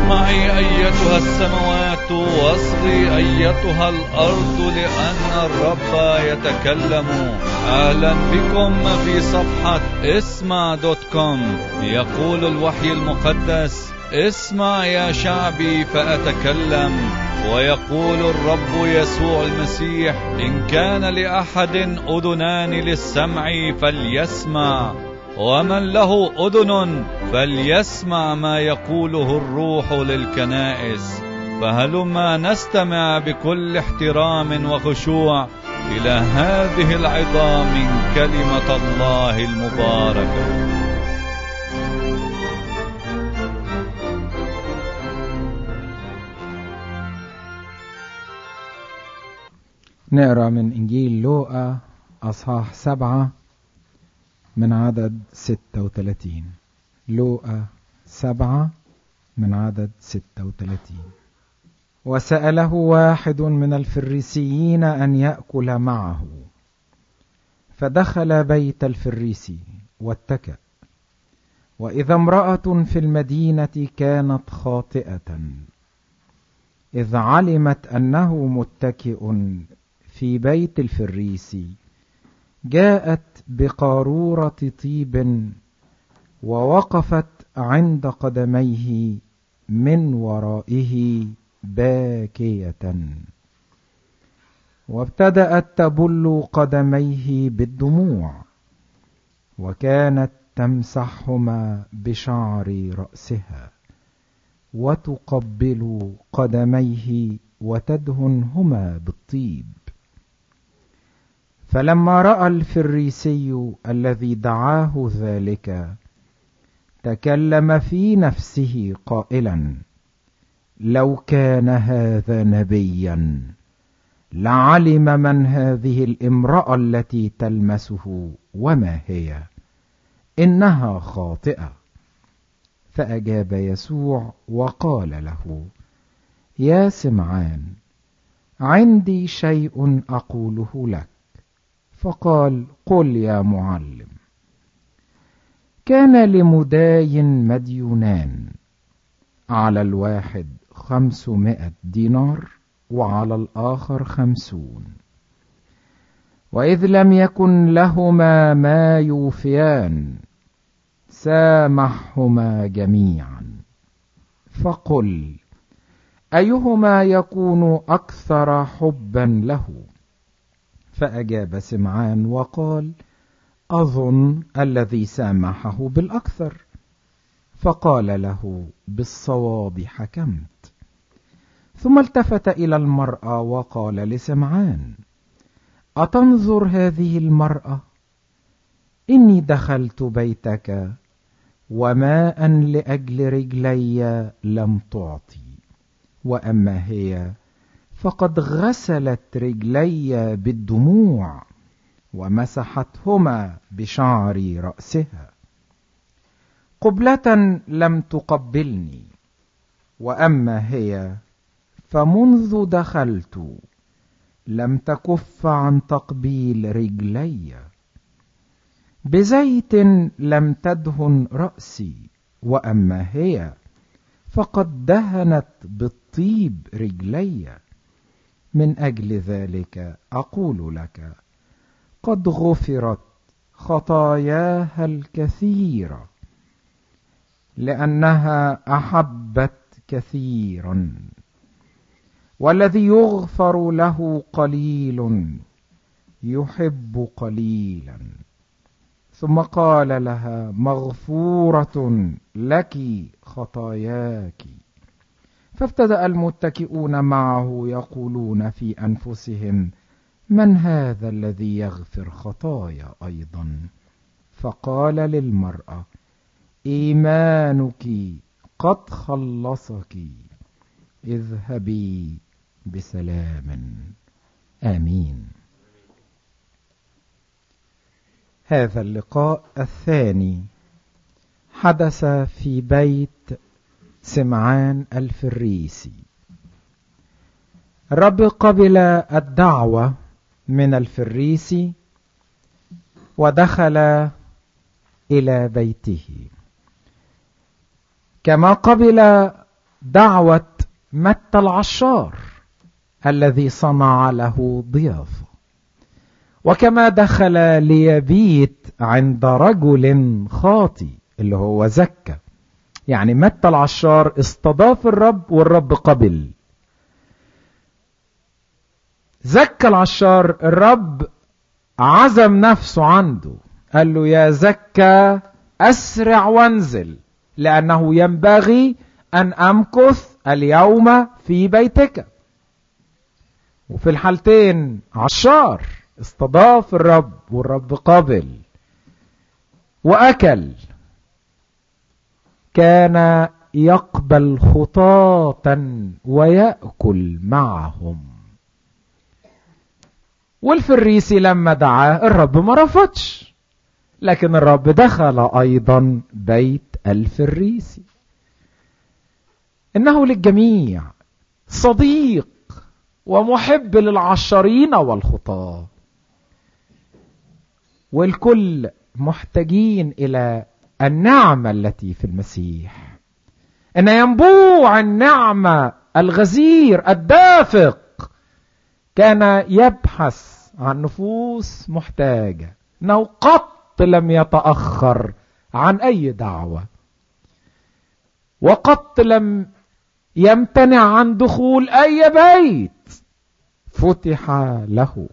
اسمعي أيتها السماوات واصغي أيتها الأرض لأن الرب يتكلم أهلا بكم في صفحة اسمع دوت كوم يقول الوحي المقدس اسمع يا شعبي فأتكلم ويقول الرب يسوع المسيح إن كان لأحد أذنان للسمع فليسمع ومن له أذن فليسمع ما يقوله الروح للكنائس فهلما نستمع بكل احترام وخشوع إلى هذه العظام من كلمة الله المباركة نقرا من إنجيل لوقا أصحاح سبعة من عدد ستة وثلاثين لوقا سبعة من عدد ستة وثلاثين وسأله واحد من الفريسيين أن يأكل معه فدخل بيت الفريسي واتكأ وإذا امرأة في المدينة كانت خاطئة إذ علمت أنه متكئ في بيت الفريسي جاءت بقارورة طيب ووقفت عند قدميه من ورائه باكية وابتدأت تبل قدميه بالدموع وكانت تمسحهما بشعر رأسها وتقبل قدميه وتدهنهما بالطيب فلما راى الفريسي الذي دعاه ذلك تكلم في نفسه قائلا لو كان هذا نبيا لعلم من هذه الامراه التي تلمسه وما هي انها خاطئه فاجاب يسوع وقال له يا سمعان عندي شيء اقوله لك فقال قل يا معلم كان لمداين مديونان على الواحد خمسمائة دينار وعلى الآخر خمسون وإذ لم يكن لهما ما يوفيان سامحهما جميعا فقل أيهما يكون أكثر حبا له فأجاب سمعان وقال أظن الذي سامحه بالأكثر فقال له بالصواب حكمت ثم التفت إلى المرأة وقال لسمعان أتنظر هذه المرأة إني دخلت بيتك وماء لأجل رجلي لم تعطي وأما هي فقد غسلت رجلي بالدموع ومسحتهما بشعر رأسها قبلة لم تقبلني وأما هي فمنذ دخلت لم تكف عن تقبيل رجلي بزيت لم تدهن رأسي وأما هي فقد دهنت بالطيب رجلي من أجل ذلك أقول لك قد غفرت خطاياها الكثيرة لأنها أحبت كثيرا والذي يغفر له قليل يحب قليلا ثم قال لها مغفورة لك خطاياك فابتدأ المتكئون معه يقولون في أنفسهم من هذا الذي يغفر خطايا أيضا فقال للمرأة إيمانك قد خلصك اذهبي بسلام آمين هذا اللقاء الثاني حدث في بيت سمعان الفريسي الرب قبل الدعوة من الفريسي ودخل إلى بيته كما قبل دعوة متى العشار الذي صنع له ضيافة وكما دخل ليبيت عند رجل خاطي اللي هو زكى يعني متى العشار استضاف الرب والرب قبل زكى العشار الرب عزم نفسه عنده قال له يا زكى أسرع وانزل لأنه ينبغي أن أمكث اليوم في بيتك وفي الحالتين عشار استضاف الرب والرب قبل وأكل كان يقبل خطاة ويأكل معهم والفريسي لما دعاه الرب ما رفضش لكن الرب دخل أيضا بيت الفريسي إنه للجميع صديق ومحب للعشرين والخطاة والكل محتاجين إلى النعمة التي في المسيح أن ينبوع النعمة الغزير الدافق كان يبحث عن نفوس محتاجة أنه قط لم يتأخر عن أي دعوة وقط لم يمتنع عن دخول أي بيت فتح له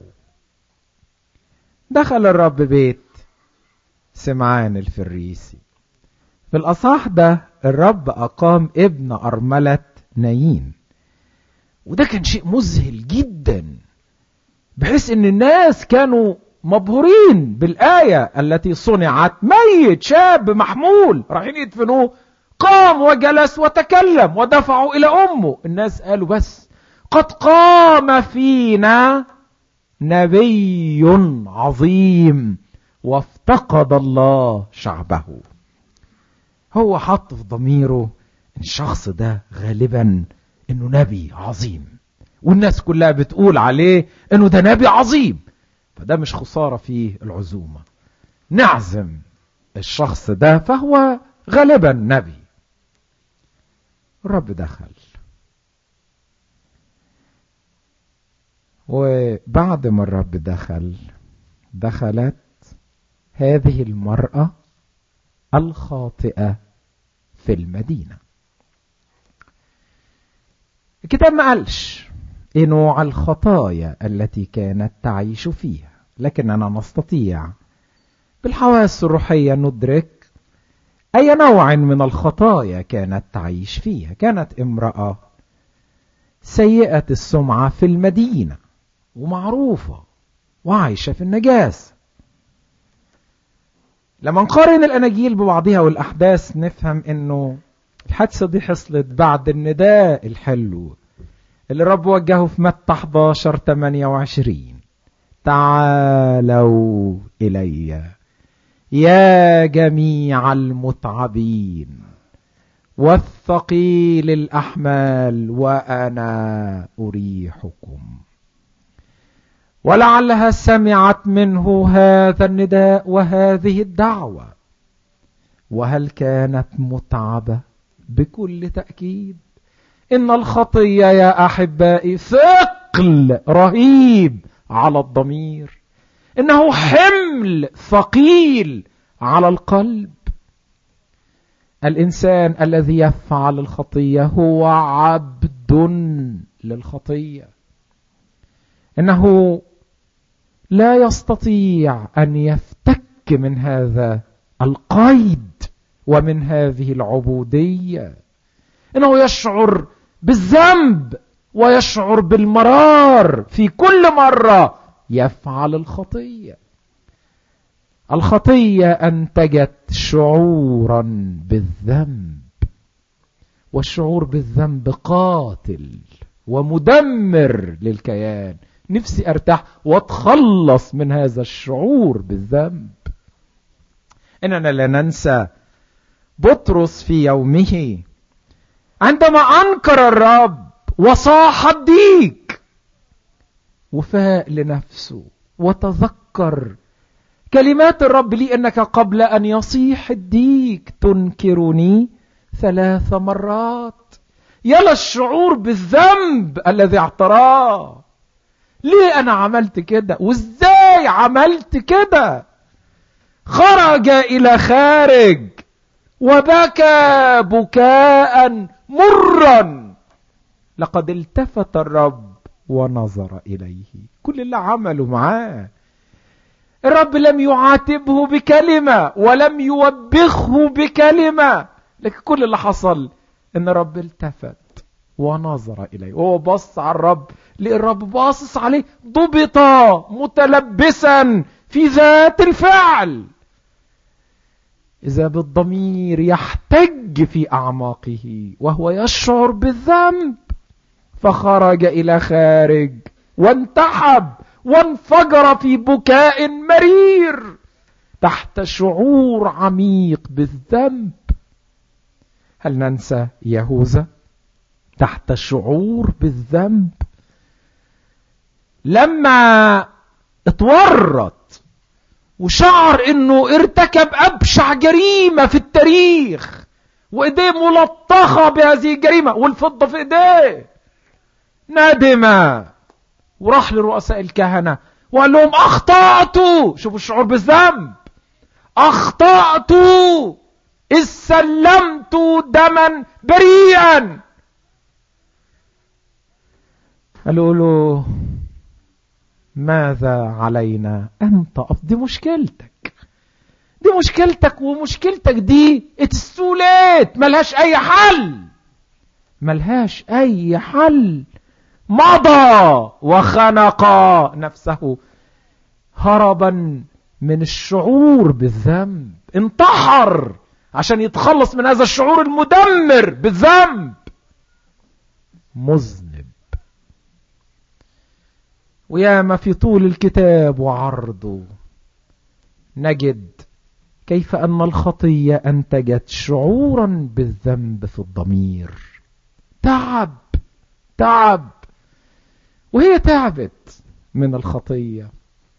دخل الرب بيت سمعان الفريسي في الأصح ده الرب أقام ابن أرملة نايين وده كان شيء مذهل جدا بحيث ان الناس كانوا مبهورين بالآية التي صنعت ميت شاب محمول رايحين يدفنوه قام وجلس وتكلم ودفعوا إلى أمه الناس قالوا بس قد قام فينا نبي عظيم وافتقد الله شعبه هو حط في ضميره الشخص ده غالبا انه نبي عظيم والناس كلها بتقول عليه انه ده نبي عظيم فده مش خسارة في العزومة نعزم الشخص ده فهو غالبا نبي الرب دخل وبعد ما الرب دخل دخلت هذه المرأة الخاطئة في المدينة الكتاب ما قالش ايه نوع الخطايا التي كانت تعيش فيها لكننا نستطيع بالحواس الروحية ندرك أي نوع من الخطايا كانت تعيش فيها كانت امرأة سيئة السمعة في المدينة ومعروفة وعايشة في النجاسة لما نقارن الأناجيل ببعضها والأحداث نفهم أنه الحادثة دي حصلت بعد النداء الحلو اللي الرب وجهه في متى 11 28 تعالوا إلي يا جميع المتعبين والثقيل الأحمال وأنا أريحكم ولعلها سمعت منه هذا النداء وهذه الدعوة وهل كانت متعبة بكل تأكيد إن الخطية يا أحبائي ثقل رهيب على الضمير إنه حمل ثقيل على القلب الإنسان الذي يفعل الخطية هو عبد للخطية إنه لا يستطيع أن يفتك من هذا القيد ومن هذه العبودية إنه يشعر بالذنب ويشعر بالمرار في كل مرة يفعل الخطية الخطية أنتجت شعورا بالذنب والشعور بالذنب قاتل ومدمر للكيان نفسي ارتاح واتخلص من هذا الشعور بالذنب اننا لا ننسى بطرس في يومه عندما انكر الرب وصاح الديك وفاء لنفسه وتذكر كلمات الرب لي انك قبل ان يصيح الديك تنكرني ثلاث مرات يلا الشعور بالذنب الذي اعتراه ليه انا عملت كده وازاي عملت كده خرج الى خارج وبكى بكاء مرا لقد التفت الرب ونظر اليه كل اللي عمله معاه الرب لم يعاتبه بكلمه ولم يوبخه بكلمه لكن كل اللي حصل ان الرب التفت ونظر اليه وهو بص على الرب لقى الرب باصص عليه ضبط متلبسا في ذات الفعل اذا بالضمير يحتج في اعماقه وهو يشعر بالذنب فخرج الى خارج وانتحب وانفجر في بكاء مرير تحت شعور عميق بالذنب هل ننسى يهوذا تحت الشعور بالذنب لما اتورط وشعر انه ارتكب ابشع جريمة في التاريخ وايديه ملطخة بهذه الجريمة والفضة في ايديه ندم وراح لرؤساء الكهنة وقال لهم اخطأت شوفوا الشعور بالذنب اخطأت إذ سلمت دما بريئا قالوا له ماذا علينا أن تقف دي مشكلتك دي مشكلتك ومشكلتك دي اتستوليت ملهاش أي حل ملهاش أي حل مضى وخنق نفسه هربا من الشعور بالذنب انتحر عشان يتخلص من هذا الشعور المدمر بالذنب مذنب وياما في طول الكتاب وعرضه نجد كيف أن الخطية أنتجت شعورا بالذنب في الضمير تعب تعب وهي تعبت من الخطية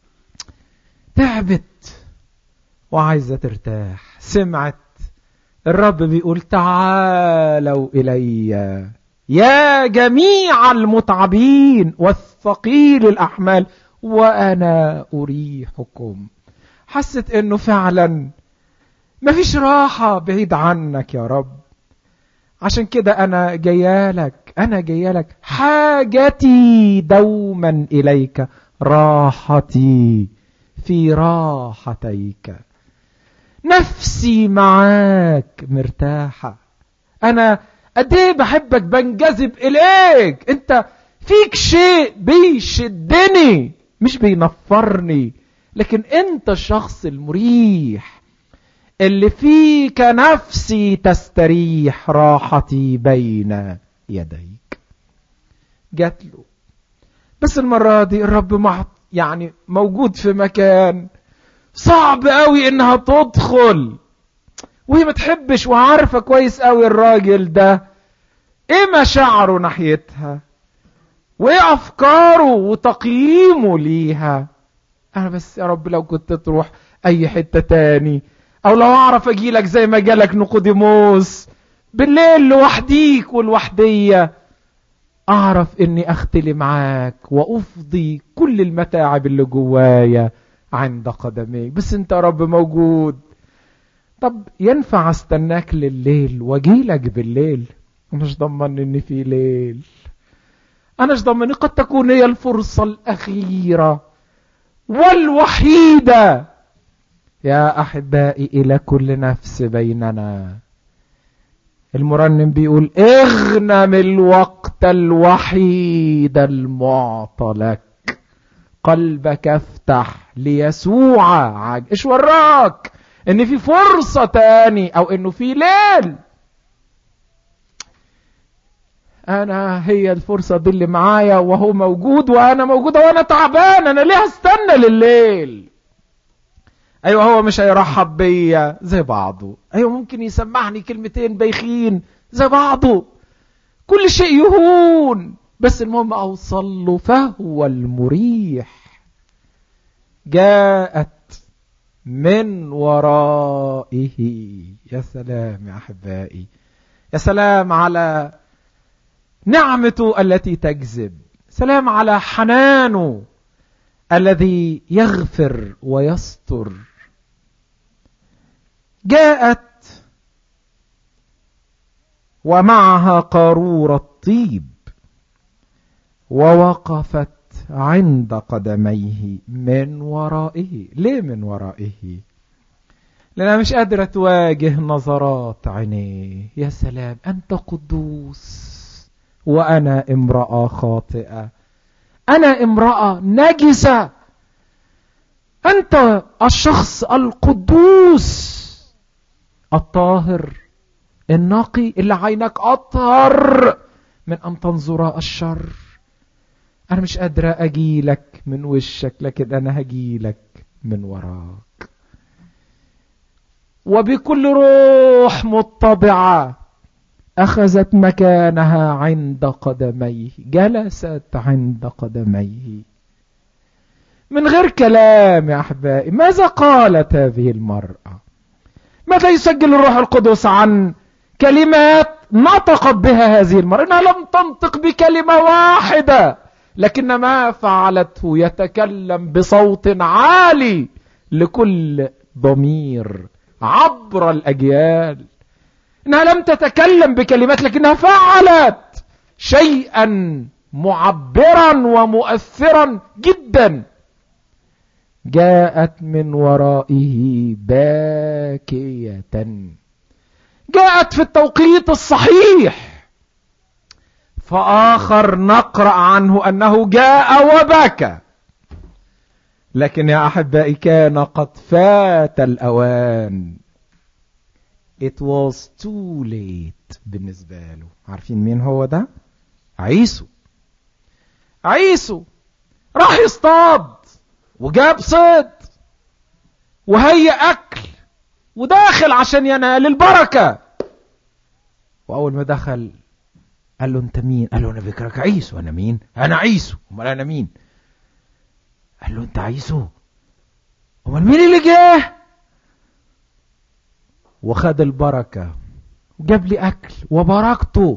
تعبت وعايزة ترتاح سمعت الرب بيقول تعالوا إلي يا جميع المتعبين والثقيل الأحمال وأنا أريحكم حست أنه فعلا مفيش راحة بعيد عنك يا رب عشان كده أنا جيالك أنا جيالك حاجتي دوما إليك راحتي في راحتيك نفسي معاك مرتاحة أنا قد ايه بحبك بنجذب إليك أنت فيك شيء بيشدني مش بينفرني لكن أنت الشخص المريح اللي فيك نفسي تستريح راحتي بين يديك جات له بس المرة دي الرب مع يعني موجود في مكان صعب قوي انها تدخل وهي ما تحبش وعارفه كويس قوي الراجل ده ايه مشاعره ناحيتها وايه افكاره وتقييمه ليها انا بس يا رب لو كنت تروح اي حته تاني او لو اعرف اجيلك زي ما جالك نقوديموس بالليل لوحديك والوحديه اعرف اني اختلي معاك وافضي كل المتاعب اللي جوايا عند قدميك بس انت يا رب موجود طب ينفع استناك لليل واجيلك بالليل انا مش ضمن ان في ليل انا مش ضمن قد تكون هي الفرصة الاخيرة والوحيدة يا احبائي الى كل نفس بيننا المرنم بيقول اغنم الوقت الوحيد المعطى لك قلبك افتح ليسوع عاج ايش وراك ان في فرصة تاني او انه في ليل انا هي الفرصة دي اللي معايا وهو موجود وانا موجودة وانا تعبان انا ليه استنى لليل ايوه هو مش هيرحب بيا زي بعضه ايوه ممكن يسمعني كلمتين بايخين زي بعضه كل شيء يهون بس المهم اوصل له فهو المريح جاءت من ورائه يا سلام يا احبائي يا سلام على نعمته التي تجذب سلام على حنانه الذي يغفر ويستر جاءت ومعها قارورة طيب ووقفت عند قدميه من ورائه ليه من ورائه لأنها مش قادرة تواجه نظرات عينيه يا سلام أنت قدوس وأنا امرأة خاطئة أنا امرأة نجسة أنت الشخص القدوس الطاهر النقي اللي عينك أطهر من أن تنظر الشر أنا مش قادرة أجيلك من وشك لكن أنا هجيلك من وراك وبكل روح مطبعة أخذت مكانها عند قدميه جلست عند قدميه من غير كلام يا أحبائي ماذا قالت هذه المرأة ماذا يسجل الروح القدس عن كلمات نطقت بها هذه المرأة إنها لم تنطق بكلمة واحدة لكن ما فعلته يتكلم بصوت عالي لكل ضمير عبر الأجيال إنها لم تتكلم بكلمات لكنها فعلت شيئا معبرا ومؤثرا جدا جاءت من ورائه باكية جاءت في التوقيت الصحيح فآخر نقرأ عنه أنه جاء وبكى لكن يا أحبائي كان قد فات الأوان it was too late بالنسبة له عارفين مين هو ده عيسو عيسو راح يصطاد وجاب صيد وهيأ أكل وداخل عشان ينال البركة وأول ما دخل قال له أنت مين قال له أنا فكرك عيسو أنا مين أنا عيسو أمال أنا مين قال له أنت عيسو أمال مين اللي جه وخد البركة وجاب لي أكل وبركته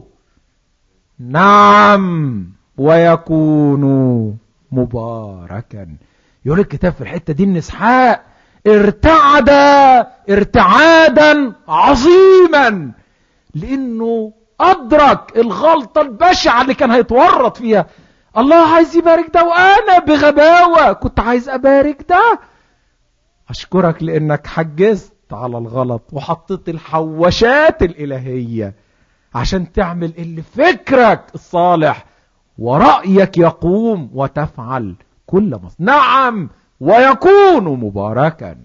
نعم ويكون مباركا يقول الكتاب في الحتة دي ان اسحاق ارتعد ارتعادا عظيما لانه ادرك الغلطة البشعة اللي كان هيتورط فيها الله عايز يبارك ده وانا بغباوة كنت عايز ابارك ده اشكرك لانك حجزت على الغلط وحطيت الحوشات الالهية عشان تعمل اللي فكرك الصالح ورأيك يقوم وتفعل كل مصر نعم ويكون مباركا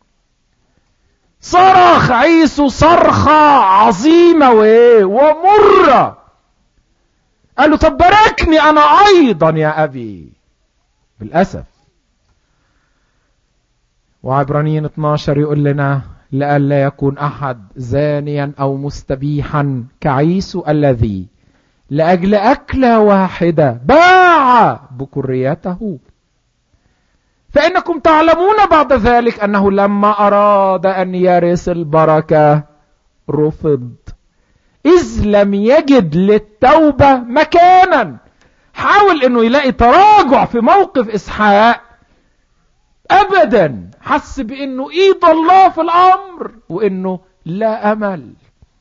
صرخ عيسو صرخة عظيمة وايه ومرة قال له طب باركني انا ايضا يا ابي بالاسف وعبرانيين 12 يقول لنا لئلا يكون احد زانيا او مستبيحا كعيسو الذي لاجل اكله واحده باع بكريته فانكم تعلمون بعد ذلك انه لما اراد ان يرث البركه رفض اذ لم يجد للتوبه مكانا حاول انه يلاقي تراجع في موقف اسحاق ابدا حس بانه ايد الله في الامر وانه لا امل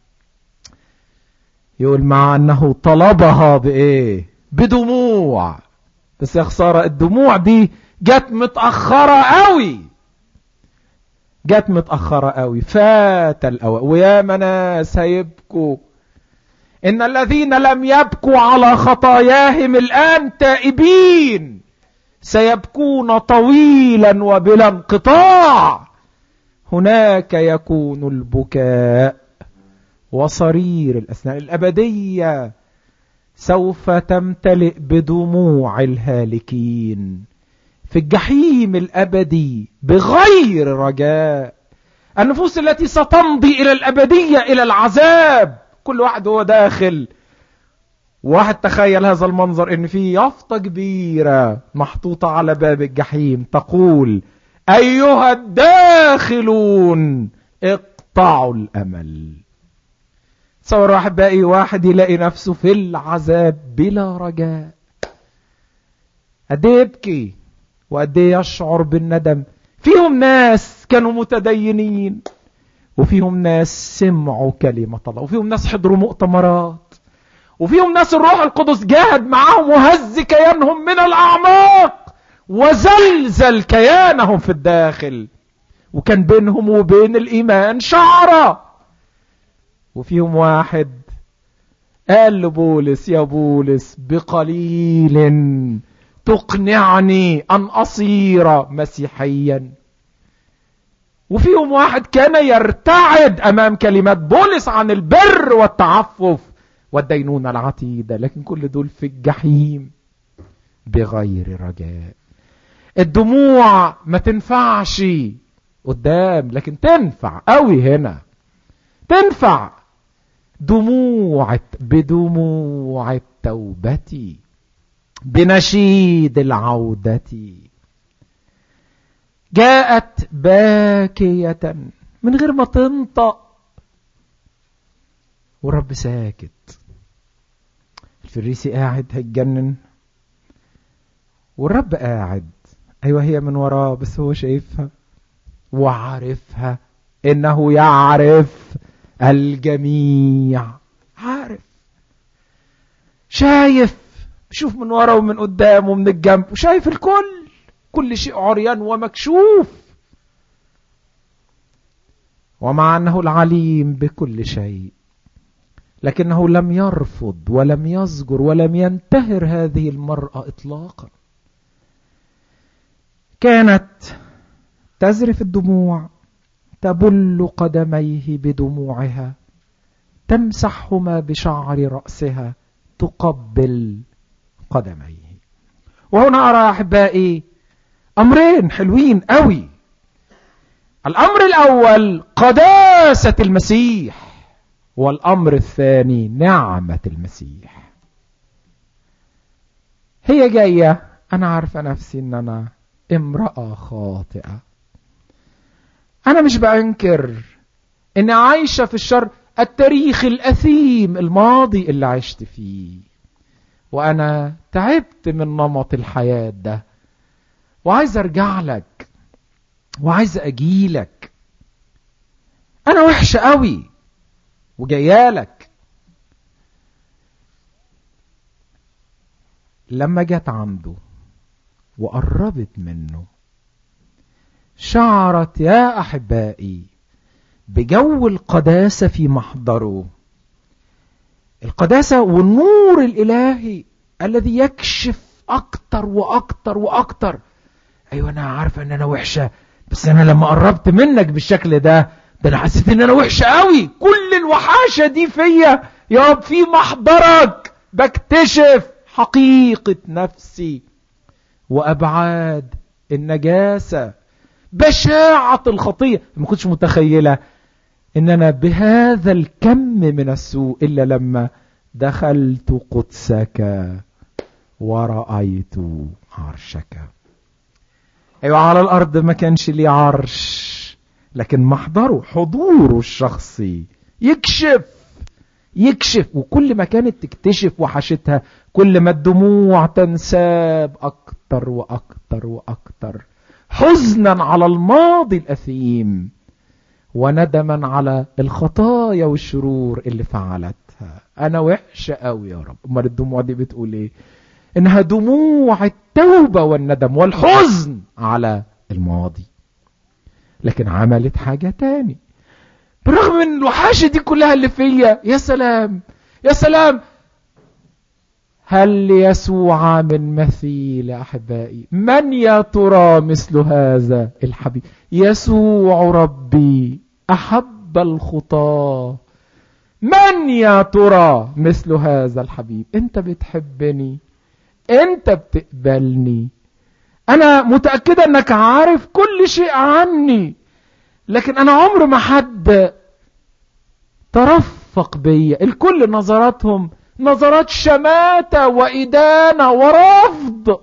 يقول مع انه طلبها بايه بدموع بس يا خساره الدموع دي جت متاخره قوي جت متاخره قوي فات الاوان ويا ناس هيبكوا ان الذين لم يبكوا على خطاياهم الان تائبين سيبكون طويلا وبلا انقطاع هناك يكون البكاء وصرير الأسنان الأبدية سوف تمتلئ بدموع الهالكين في الجحيم الأبدي بغير رجاء النفوس التي ستمضي إلى الأبدية إلى العذاب كل واحد هو داخل واحد تخيل هذا المنظر ان في يافطة كبيرة محطوطة على باب الجحيم تقول ايها الداخلون اقطعوا الامل تصور واحد باقي واحد يلاقي نفسه في العذاب بلا رجاء قد ايه يبكي وقد ايه يشعر بالندم فيهم ناس كانوا متدينين وفيهم ناس سمعوا كلمة الله وفيهم ناس حضروا مؤتمرات وفيهم ناس الروح القدس جاهد معاهم وهز كيانهم من الأعماق وزلزل كيانهم في الداخل وكان بينهم وبين الإيمان شعرة وفيهم واحد قال لبولس يا بولس بقليل تقنعني أن أصير مسيحيا وفيهم واحد كان يرتعد أمام كلمات بولس عن البر والتعفف والدينونة العتيدة لكن كل دول في الجحيم بغير رجاء الدموع ما تنفعش قدام لكن تنفع قوي هنا تنفع دموع بدموع التوبة بنشيد العودة جاءت باكية من غير ما تنطق والرب ساكت الفريسي قاعد هيتجنن والرب قاعد ايوه هي من وراه بس هو شايفها وعارفها انه يعرف الجميع عارف شايف شوف من ورا ومن قدام ومن الجنب وشايف الكل كل شيء عريان ومكشوف ومع انه العليم بكل شيء لكنه لم يرفض ولم يزجر ولم ينتهر هذه المرأة اطلاقا كانت تزرف الدموع تبل قدميه بدموعها تمسحهما بشعر رأسها تقبل قدميه وهنا أرى أحبائي أمرين حلوين قوي الأمر الأول قداسة المسيح والأمر الثاني نعمة المسيح هي جاية أنا عارفة نفسي أن أنا امرأة خاطئة أنا مش بأنكر أني عايشة في الشر التاريخ الأثيم الماضي اللي عشت فيه وأنا تعبت من نمط الحياة ده وعايز أرجع لك وعايز أجيلك أنا وحشة قوي وجايالك لما جت عنده وقربت منه شعرت يا احبائي بجو القداسه في محضره القداسه والنور الالهي الذي يكشف اكتر واكتر واكتر ايوه انا عارفه ان انا وحشه بس انا لما قربت منك بالشكل ده ده انا حسيت ان انا وحشه قوي كل الوحاشه دي فيا يا رب في محضرك بكتشف حقيقه نفسي وابعاد النجاسه بشاعه الخطيه ما كنتش متخيله ان انا بهذا الكم من السوء الا لما دخلت قدسك ورأيت عرشك ايوه على الارض ما كانش لي عرش لكن محضره حضوره الشخصي يكشف يكشف وكل ما كانت تكتشف وحشتها كل ما الدموع تنساب اكتر واكتر واكتر حزنا على الماضي الاثيم وندما على الخطايا والشرور اللي فعلتها انا وحشه قوي يا رب امال الدموع دي بتقول ايه انها دموع التوبه والندم والحزن على الماضي لكن عملت حاجه تاني برغم من الوحاشه دي كلها اللي فيا يا سلام يا سلام هل يسوع من مثيل احبائي من يا ترى مثل هذا الحبيب يسوع ربي احب الخطاه من يا ترى مثل هذا الحبيب انت بتحبني انت بتقبلني انا متاكده انك عارف كل شيء عني لكن انا عمر ما حد ترفق بيا الكل نظراتهم نظرات شماتة وإدانة ورفض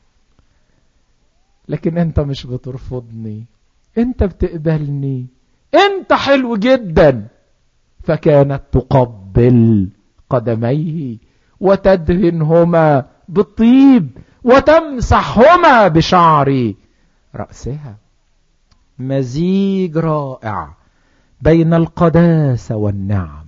لكن انت مش بترفضني انت بتقبلني انت حلو جدا فكانت تقبل قدميه وتدهنهما بالطيب وتمسحهما بشعر رأسها مزيج رائع بين القداسة والنعمة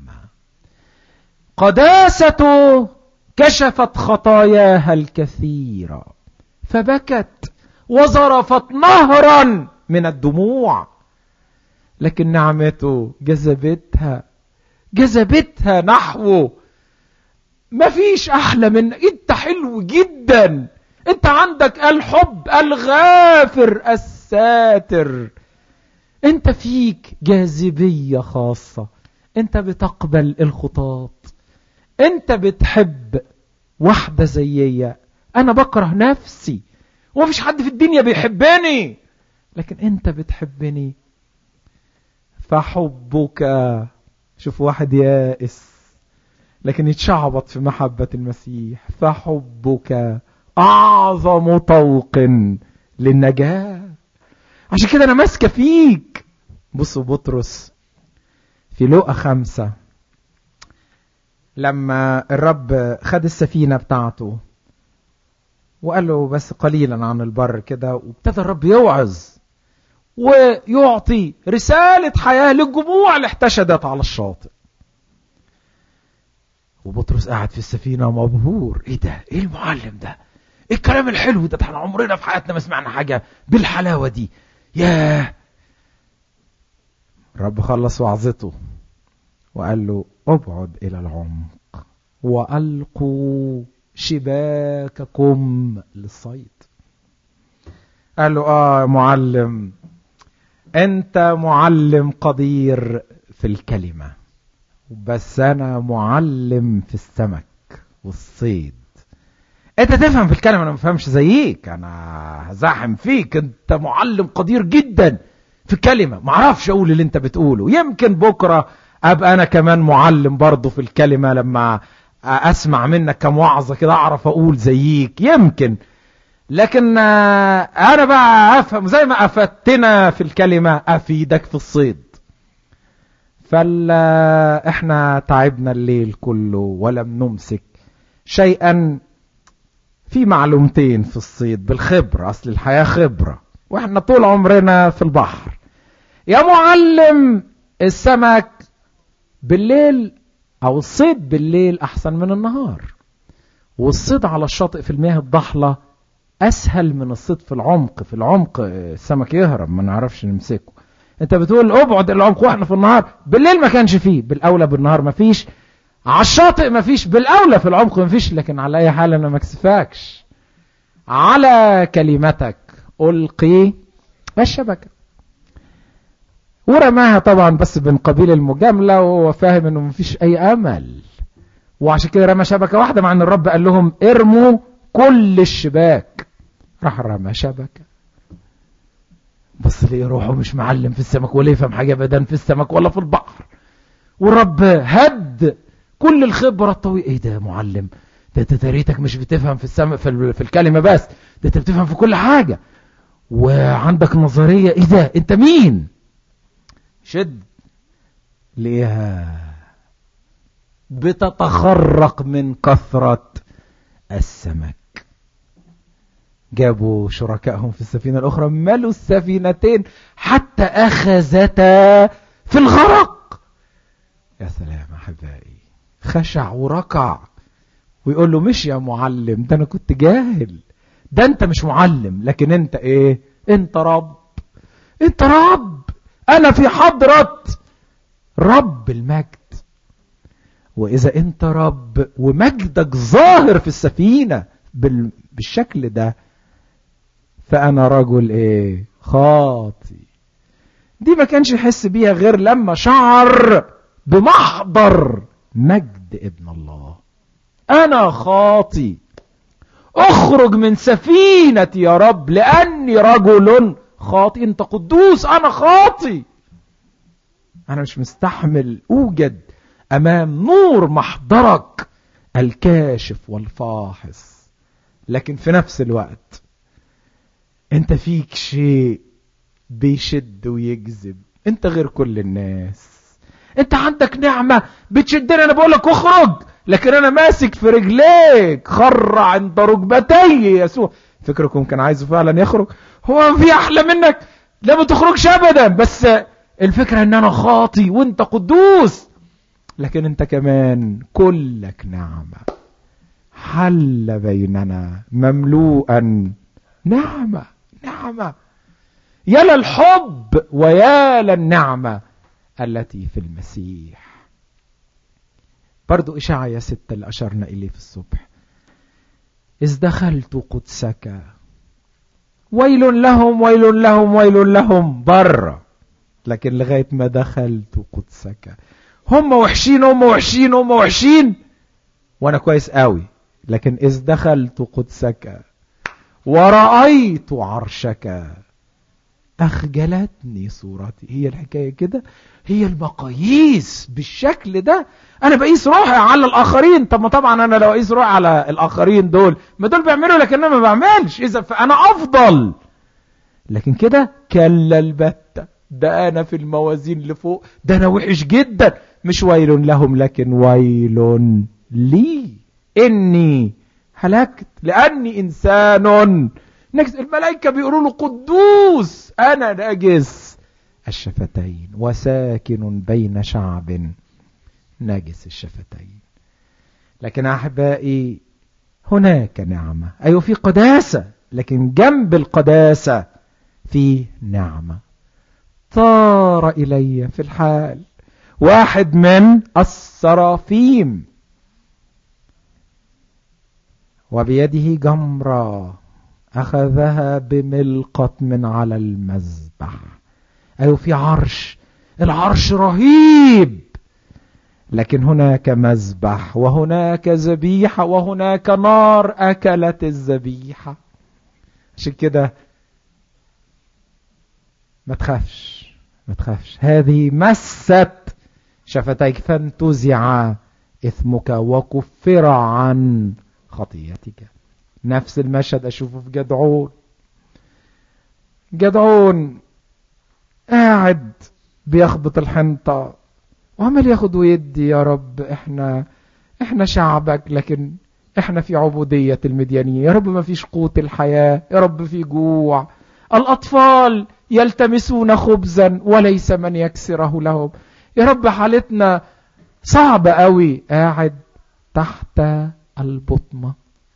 قداسة كشفت خطاياها الكثيرة فبكت وظرفت نهرا من الدموع لكن نعمته جذبتها جذبتها نحوه مفيش احلى من انت حلو جدا انت عندك الحب الغافر الساتر انت فيك جاذبية خاصة انت بتقبل الخطاط انت بتحب واحدة زيي انا بكره نفسي ومفيش حد في الدنيا بيحبني لكن انت بتحبني فحبك شوف واحد يائس لكن يتشعبط في محبة المسيح فحبك أعظم طوق للنجاة عشان كده أنا ماسكة فيك بصوا بطرس في لقى خمسة لما الرب خد السفينة بتاعته وقال له بس قليلا عن البر كده وابتدى الرب يوعظ ويعطي رسالة حياة للجموع اللي احتشدت على الشاطئ وبطرس قاعد في السفينة مبهور ايه ده ايه المعلم ده ايه الكلام الحلو ده احنا عمرنا في حياتنا ما سمعنا حاجة بالحلاوة دي ياه الرب خلص وعظته وقال له ابعد الى العمق والقوا شباككم للصيد قال له اه معلم انت معلم قدير في الكلمة بس انا معلم في السمك والصيد انت تفهم في الكلمة انا ما بفهمش زيك انا زاحم فيك انت معلم قدير جدا في الكلمة ما اعرفش اقول اللي انت بتقوله يمكن بكرة ابقى انا كمان معلم برضه في الكلمة لما اسمع منك كم وعظة كده اعرف اقول زيك يمكن لكن انا بقى افهم زي ما افدتنا في الكلمة افيدك في الصيد فلا احنا تعبنا الليل كله ولم نمسك شيئا في معلومتين في الصيد بالخبرة اصل الحياة خبرة واحنا طول عمرنا في البحر يا معلم السمك بالليل او الصيد بالليل احسن من النهار والصيد على الشاطئ في المياه الضحلة اسهل من الصيد في العمق في العمق السمك يهرب ما نعرفش نمسكه انت بتقول ابعد العمق واحنا في النهار بالليل ما كانش فيه بالاولى بالنهار ما فيش على الشاطئ ما فيش بالاولى في العمق ما فيش لكن على اي حال انا ما اكسفكش على كلمتك القي الشبكه ورماها طبعا بس بين قبيل المجامله وهو فاهم انه ما فيش اي امل وعشان كده رمى شبكه واحده مع ان الرب قال لهم ارموا كل الشباك راح رمى شبكه بس ليه روحه مش معلم في السمك ولا يفهم حاجه ابدا في السمك ولا في البحر والرب هد كل الخبره الطويله ايه ده يا معلم ده انت تريتك مش بتفهم في السمك في, في الكلمه بس ده انت بتفهم في كل حاجه وعندك نظريه ايه ده انت مين شد ليها بتتخرق من كثره السمك جابوا شركائهم في السفينة الأخرى ملوا السفينتين حتى أخذتا في الغرق يا سلام أحبائي خشع وركع ويقول له مش يا معلم ده أنا كنت جاهل ده أنت مش معلم لكن أنت إيه أنت رب أنت رب أنا في حضرة رب المجد وإذا أنت رب ومجدك ظاهر في السفينة بالشكل ده فأنا رجل إيه خاطي دي ما كانش يحس بيها غير لما شعر بمحضر مجد ابن الله أنا خاطي اخرج من سفينتي يا رب لأني رجل خاطي انت قدوس أنا خاطي أنا مش مستحمل أوجد أمام نور محضرك الكاشف والفاحص لكن في نفس الوقت انت فيك شيء بيشد ويجذب انت غير كل الناس انت عندك نعمة بتشدني انا بقول لك اخرج لكن انا ماسك في رجليك خر عند ركبتي يسوع فكركم كان عايزه فعلا يخرج هو في احلى منك لا ما تخرجش ابدا بس الفكرة ان انا خاطي وانت قدوس لكن انت كمان كلك نعمة حل بيننا مملوءا نعمة نعمة يا للحب ويا للنعمة التي في المسيح برضو إشعيا ستة اللي أشرنا إليه في الصبح إذ دخلت قدسك ويل لهم ويل لهم ويل لهم بره لكن لغاية ما دخلت قدسك هم وحشين هم وحشين هم وحشين وانا كويس قوي لكن اذ دخلت قدسك ورأيت عرشك اخجلتني صورتي هي الحكاية كده هي المقاييس بالشكل ده انا بقيس روحي على الاخرين طب ما طبعا انا لو اقيس روحي على الاخرين دول ما دول بيعملوا لكن انا ما بعملش اذا فانا افضل لكن كده كلا البتة ده انا في الموازين اللي فوق ده انا وحش جدا مش ويل لهم لكن ويل لي اني هلكت لاني انسان نجس الملائكة بيقولوا له قدوس انا نجس الشفتين وساكن بين شعب نجس الشفتين لكن احبائي هناك نعمة ايوه في قداسة لكن جنب القداسة في نعمة طار إلي في الحال واحد من الصرافيم وبيده جمرة أخذها بملقط من على المذبح أيوة في عرش العرش رهيب لكن هناك مذبح وهناك ذبيحة وهناك نار أكلت الذبيحة عشان كده ما تخافش ما تخافش هذه مست شفتيك فانتزع إثمك وكفر عن خطيتك نفس المشهد أشوفه في جدعون جدعون قاعد بيخبط الحنطة وعمال ياخد ويدي يا رب احنا احنا شعبك لكن احنا في عبودية المديانية يا رب ما فيش قوت الحياة يا رب في جوع الأطفال يلتمسون خبزا وليس من يكسره لهم يا رب حالتنا صعبة قوي قاعد تحت البطمة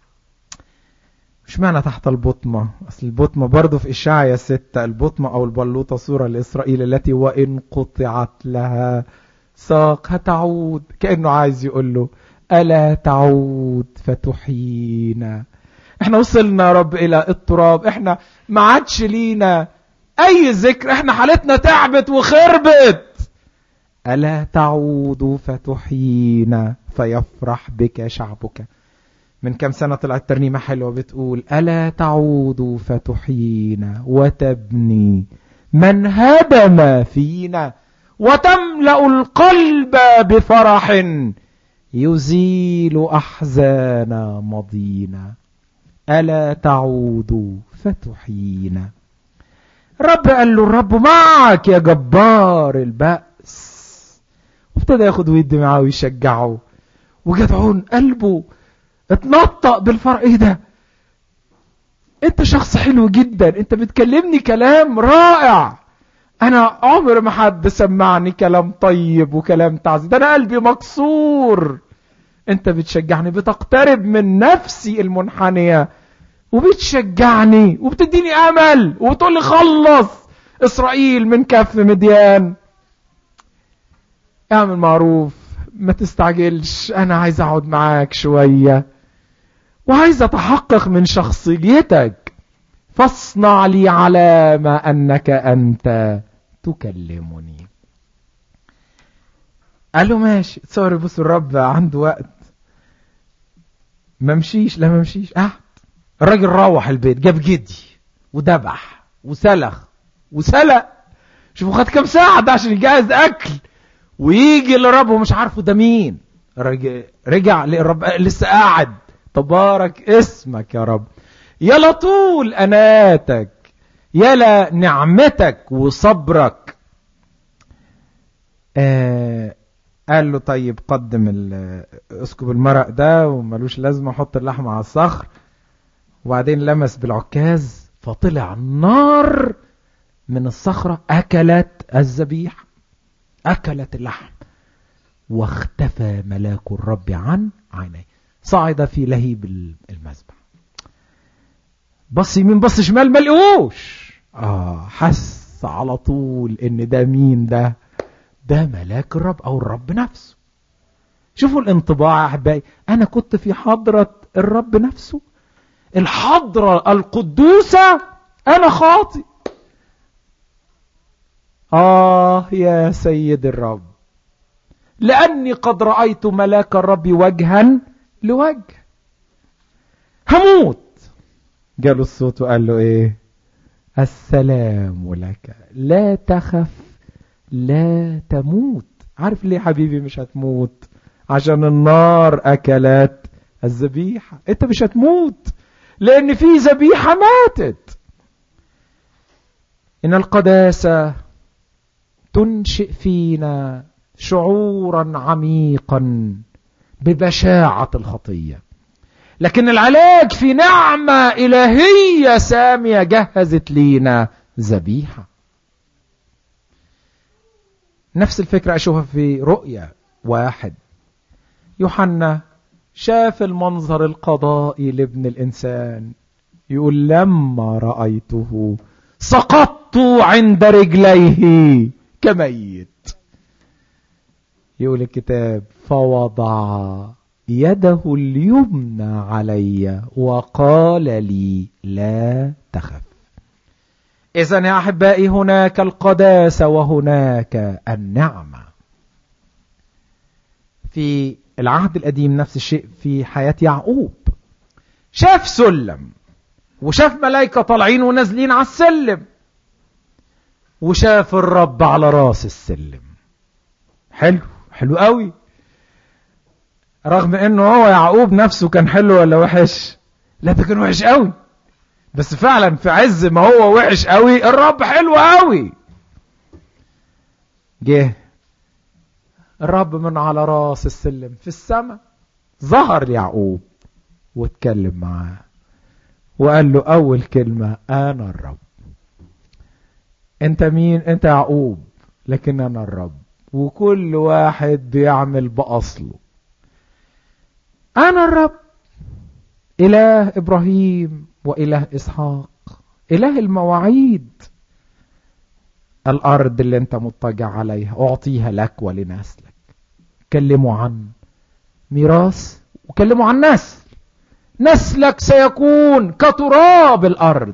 مش معنى تحت البطمة أصل البطمة برضو في إشعيا ستة البطمة أو البلوطة صورة لإسرائيل التي وإن قطعت لها ساق هتعود كأنه عايز يقول له ألا تعود فتحيينا احنا وصلنا يا رب إلى التراب احنا ما عادش لينا أي ذكر احنا حالتنا تعبت وخربت ألا تعود فتحيينا فيفرح بك شعبك من كم سنة طلعت ترنيمة حلوة بتقول ألا تعود فتحيينا وتبني من هدم فينا وتملأ القلب بفرح يزيل أحزان مضينا ألا تعود فتحيينا الرب قال له الرب معك يا جبار البأس وابتدى ياخد ويدي معاه ويشجعه وجدعون قلبه اتنطق بالفرق ايه ده انت شخص حلو جدا انت بتكلمني كلام رائع انا عمر ما حد سمعني كلام طيب وكلام تعزي ده انا قلبي مكسور انت بتشجعني بتقترب من نفسي المنحنية وبتشجعني وبتديني امل وبتقول لي خلص اسرائيل من كف مديان اعمل معروف ما تستعجلش انا عايز اقعد معاك شوية وعايز اتحقق من شخصيتك فاصنع لي علامة انك انت تكلمني قال له ماشي تصور بص الرب عنده وقت ما مشيش لا ما مشيش قعد الراجل روح البيت جاب جدي وذبح وسلخ وسلق شوفوا خد كام ساعة ده عشان يجهز اكل ويجي للرب ومش عارفه ده مين رجع, رجع للرب لسه قاعد تبارك اسمك يا رب يا لطول اناتك يا نعمتك وصبرك آه قال له طيب قدم ال- اسكب المرق ده وملوش لازمة حط اللحمة على الصخر وبعدين لمس بالعكاز فطلع نار من الصخرة أكلت الذبيحة أكلت اللحم واختفى ملاك الرب عن عينيه صعد في لهيب المذبح بص يمين بص شمال ما لقوش اه حس على طول ان ده مين ده ده ملاك الرب او الرب نفسه شوفوا الانطباع يا احبائي انا كنت في حضرة الرب نفسه الحضرة القدوسة انا خاطئ آه يا سيد الرب لأني قد رأيت ملاك الرب وجها لوجه هموت جاله الصوت وقال له ايه السلام لك لا تخف لا تموت عارف ليه حبيبي مش هتموت عشان النار أكلت الذبيحة انت مش هتموت لأن في ذبيحة ماتت إن القداسة تنشئ فينا شعورا عميقا ببشاعة الخطية لكن العلاج في نعمة إلهية سامية جهزت لينا ذبيحة نفس الفكرة أشوفها في رؤية واحد يوحنا شاف المنظر القضائي لابن الإنسان يقول لما رأيته سقطت عند رجليه كميت يقول الكتاب فوضع يده اليمنى علي وقال لي لا تخف إذا يا أحبائي هناك القداسة وهناك النعمة في العهد القديم نفس الشيء في حياة يعقوب شاف سلم وشاف ملائكة طالعين ونازلين على السلم وشاف الرب على راس السلم حلو حلو قوي رغم انه هو يعقوب نفسه كان حلو ولا وحش لا ده كان وحش قوي بس فعلا في عز ما هو وحش قوي الرب حلو قوي جه الرب من على راس السلم في السماء ظهر ليعقوب واتكلم معاه وقال له اول كلمة انا الرب انت مين انت يعقوب لكن انا الرب وكل واحد بيعمل باصله انا الرب اله ابراهيم واله اسحاق اله المواعيد الارض اللي انت مضطجع عليها اعطيها لك ولنسلك كلموا عن ميراث وكلموا عن نسل نسلك سيكون كتراب الارض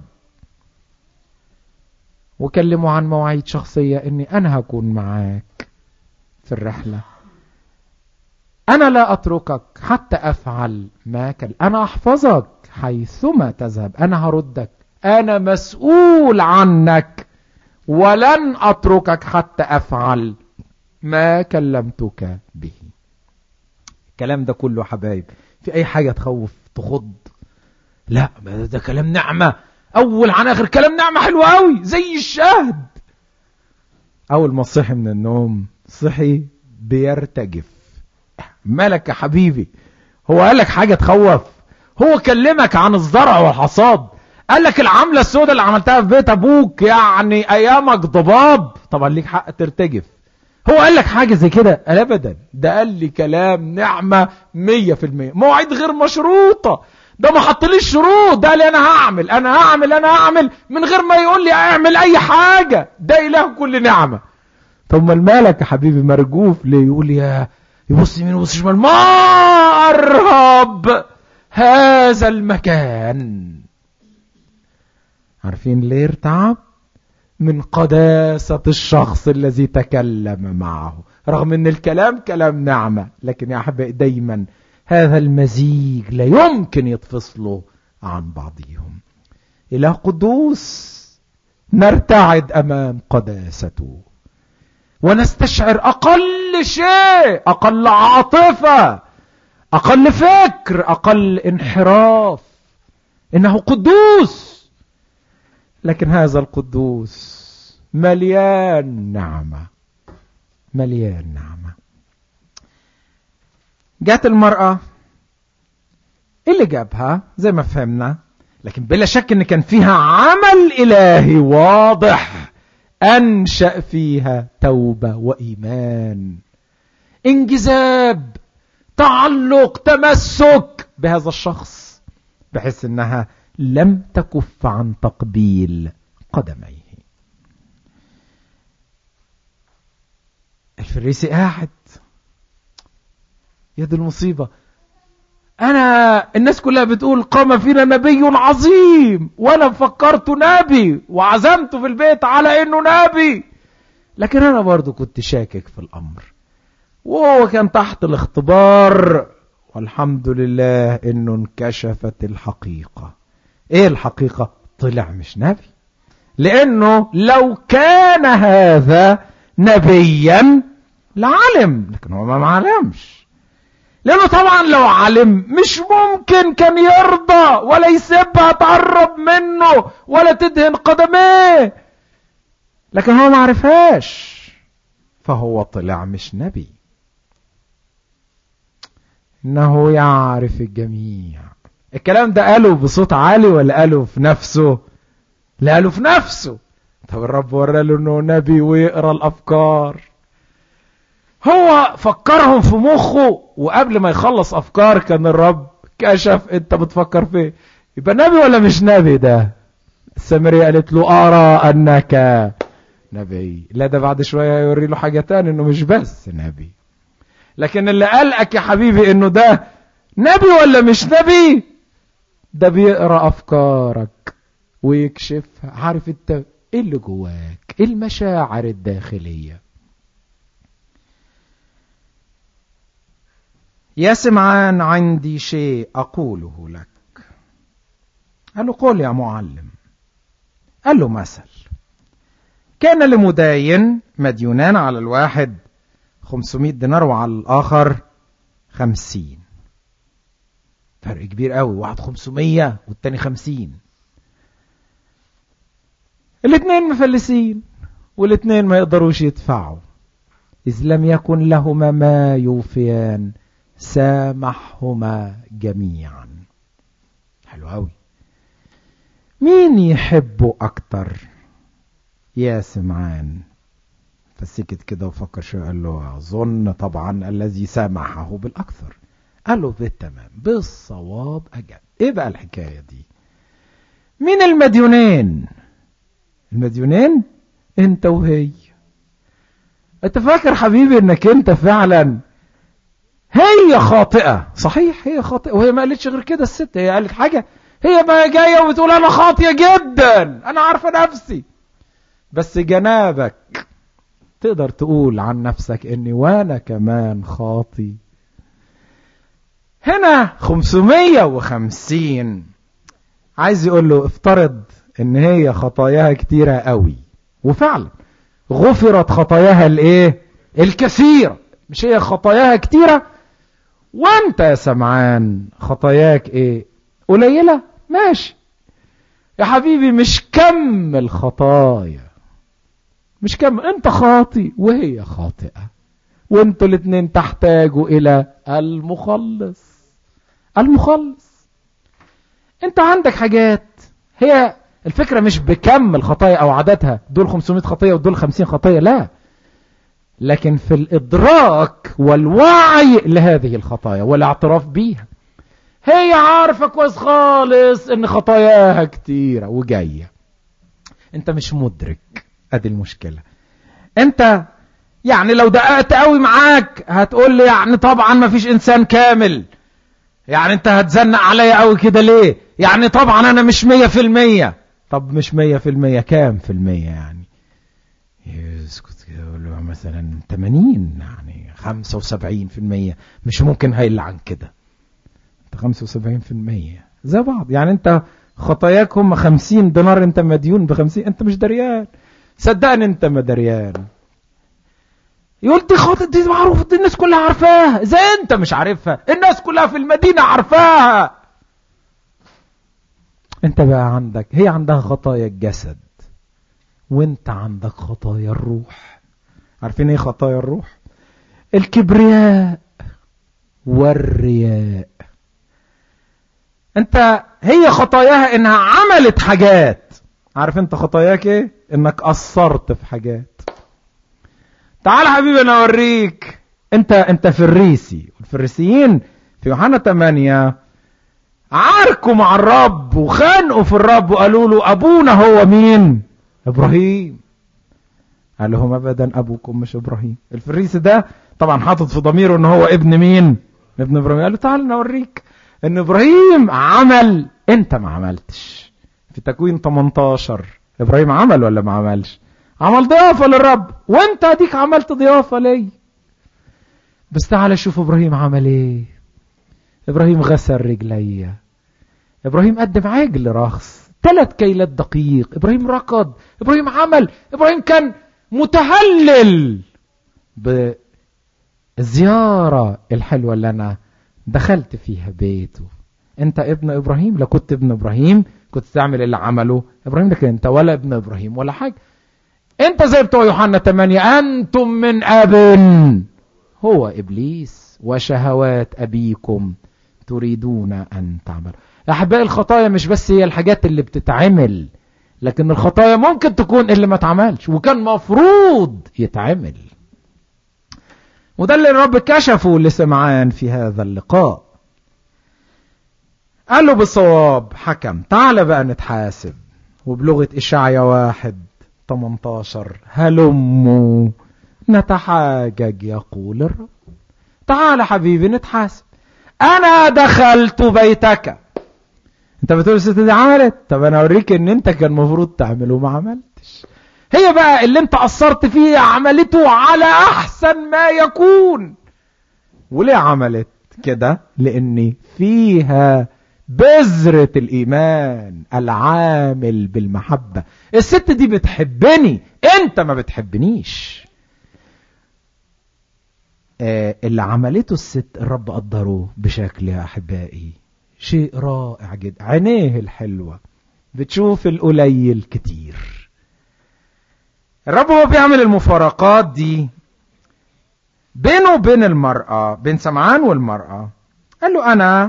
وكلموا عن مواعيد شخصية اني انا هكون معاك في الرحلة انا لا اتركك حتى افعل ما كان انا احفظك حيثما تذهب انا هردك انا مسؤول عنك ولن اتركك حتى افعل ما كلمتك به الكلام ده كله حبايب في اي حاجة تخوف تخض لا ده, ده كلام نعمة اول عن اخر كلام نعمة حلو قوي زي الشهد اول ما صحي من النوم صحي بيرتجف مالك يا حبيبي هو قال لك حاجة تخوف هو كلمك عن الزرع والحصاد قال لك العملة السوداء اللي عملتها في بيت ابوك يعني ايامك ضباب طبعا ليك حق ترتجف هو قال لك حاجة زي كده ابدا ده قال لي كلام نعمة مية في المية مواعيد غير مشروطة ده ما حطليش شروط ده قال لي انا هعمل انا هعمل انا هعمل من غير ما يقول لي اعمل اي حاجة ده اله كل نعمة طب ما مالك يا حبيبي مرجوف ليه يقول يا يبص يمين ويبص شمال ما ارهب هذا المكان عارفين ليه ارتعب من قداسة الشخص الذي تكلم معه رغم ان الكلام كلام نعمة لكن يا أحبائي دايما هذا المزيج لا يمكن يتفصلوا عن بعضهم إله قدوس نرتعد أمام قداسته ونستشعر أقل شيء أقل عاطفة أقل فكر أقل انحراف إنه قدوس لكن هذا القدوس مليان نعمة مليان نعمة جات المرأة اللي جابها زي ما فهمنا لكن بلا شك ان كان فيها عمل الهي واضح انشأ فيها توبة وايمان انجذاب تعلق تمسك بهذا الشخص بحيث انها لم تكف عن تقبيل قدميه الفريسي قاعد يد المصيبة انا الناس كلها بتقول قام فينا نبي عظيم وانا فكرت نبي وعزمته في البيت على انه نبي لكن انا برضو كنت شاكك في الامر وهو كان تحت الاختبار والحمد لله انه انكشفت الحقيقة ايه الحقيقة طلع مش نبي لانه لو كان هذا نبيا لعلم لكن هو ما معلمش لانه طبعا لو علم مش ممكن كان يرضى ولا يسيبها تقرب منه ولا تدهن قدميه لكن هو ما عرفهاش فهو طلع مش نبي انه يعرف الجميع الكلام ده قاله بصوت عالي ولا قاله في نفسه لا قاله في نفسه طب الرب ورى له انه نبي ويقرا الافكار هو فكرهم في مخه وقبل ما يخلص افكار كان الرب كشف انت بتفكر في ايه يبقى نبي ولا مش نبي ده السامرية قالت له ارى انك نبي لا ده بعد شوية يوري له حاجة تاني انه مش بس نبي لكن اللي قالك يا حبيبي انه ده نبي ولا مش نبي ده بيقرا افكارك ويكشفها عارف انت ايه اللي جواك ايه المشاعر الداخليه يا سمعان عندي شيء أقوله لك قال له قول يا معلم قال له مثل كان لمداين مديونان على الواحد 500 دينار وعلى الآخر 50 فرق كبير قوي واحد 500 والتاني 50 الاثنين مفلسين والاثنين ما يقدروش يدفعوا إذ لم يكن لهما ما يوفيان سامحهما جميعا حلو قوي مين يحبه اكتر يا سمعان فسكت كده وفكر شويه قال له اظن طبعا الذي سامحه بالاكثر قال له بالتمام بالصواب اجل ايه بقى الحكايه دي مين المديونين المديونين انت وهي انت فاكر حبيبي انك انت فعلا هي خاطئة صحيح هي خاطئة وهي ما قالتش غير كده الست هي قالت حاجة هي ما جاية وبتقول أنا خاطئة جدا أنا عارفة نفسي بس جنابك تقدر تقول عن نفسك إني وأنا كمان خاطي هنا 550 عايز يقول له افترض ان هي خطاياها كتيرة قوي وفعلا غفرت خطاياها الايه الكثيرة مش هي خطاياها كتيرة وانت يا سمعان خطاياك ايه قليلة ماشي يا حبيبي مش كم الخطايا مش كم انت خاطي وهي خاطئة وانتوا الاتنين تحتاجوا الى المخلص المخلص انت عندك حاجات هي الفكرة مش بكم الخطايا او عددها دول 500 خطية ودول 50 خطية لا لكن في الإدراك والوعي لهذه الخطايا والاعتراف بيها هي عارفة كويس خالص ان خطاياها كتيرة وجاية انت مش مدرك ادي المشكلة انت يعني لو دققت قوي معاك هتقول لي يعني طبعا ما فيش انسان كامل يعني انت هتزنق عليا قوي كده ليه يعني طبعا انا مش مية في المية طب مش مية في المية كام في المية يعني يسكت كده يقول له مثلا 80 يعني 75% مش ممكن هيقل عن كده انت 75% زي بعض يعني انت خطاياك هم 50 دينار انت مديون ب 50 انت مش دريان صدقني انت ما دريان يقول دي خاطئ دي معروفة دي الناس كلها عارفاها زي انت مش عارفها الناس كلها في المدينة عارفاها انت بقى عندك هي عندها خطايا الجسد وانت عندك خطايا الروح عارفين ايه خطايا الروح الكبرياء والرياء انت هي خطاياها انها عملت حاجات عارف انت خطاياك ايه انك قصرت في حاجات تعال حبيبي انا اوريك انت انت فريسي الفريسيين في يوحنا 8 عاركوا مع الرب وخانقوا في الرب وقالوا له ابونا هو مين ابراهيم قال لهم ابدا ابوكم مش ابراهيم الفريسي ده طبعا حاطط في ضميره ان هو ابن مين ابن ابراهيم قال له تعال نوريك ان ابراهيم عمل انت ما عملتش في تكوين 18 ابراهيم عمل ولا ما عملش عمل ضيافه للرب وانت اديك عملت ضيافه لي بس تعال شوف ابراهيم عمل ايه ابراهيم غسل رجلي ابراهيم قدم عجل رخص ثلاث كيلات دقيق ابراهيم ركض ابراهيم عمل ابراهيم كان متهلل بالزيارة الحلوة اللي انا دخلت فيها بيته انت ابن ابراهيم لو كنت ابن ابراهيم كنت تعمل اللي عمله ابراهيم لكن انت ولا ابن ابراهيم ولا حاجة انت زي بتوع يوحنا 8 انتم من اب هو ابليس وشهوات ابيكم تريدون ان تعملوا احبائي الخطايا مش بس هي الحاجات اللي بتتعمل لكن الخطايا ممكن تكون اللي ما اتعملش وكان مفروض يتعمل وده اللي الرب كشفه لسمعان في هذا اللقاء قال له بالصواب حكم تعال بقى نتحاسب وبلغة إشعيا واحد 18 هلموا نتحاجج يقول الرب تعال حبيبي نتحاسب أنا دخلت بيتك انت بتقول الست دي عملت طب انا اوريك ان انت كان المفروض تعمله وما عملتش هي بقى اللي انت قصرت فيه عملته على احسن ما يكون وليه عملت كده لان فيها بذرة الايمان العامل بالمحبة الست دي بتحبني انت ما بتحبنيش آه اللي عملته الست الرب قدره بشكل يا احبائي شيء رائع جدا عينيه الحلوة بتشوف القليل كتير الرب هو بيعمل المفارقات دي بينه وبين المرأة بين سمعان والمرأة قال له أنا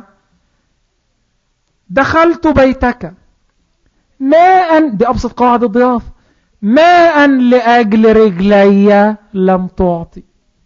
دخلت بيتك ماء دي أبسط قواعد الضيافة ماء لأجل رجلي لم تعطي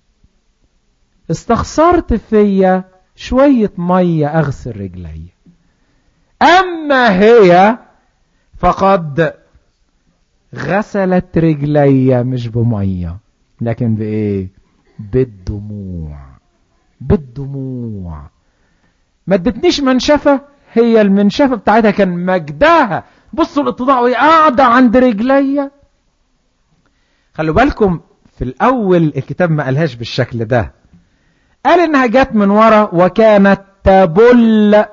استخسرت فيا شوية مية أغسل رجلي أما هي فقد غسلت رجلي مش بمية لكن بإيه بالدموع بالدموع ما ادتنيش منشفة هي المنشفة بتاعتها كان مجدها بصوا الاتضاع وهي قاعدة عند رجلي خلوا بالكم في الأول الكتاب ما قالهاش بالشكل ده قال انها جت من ورا وكانت تبل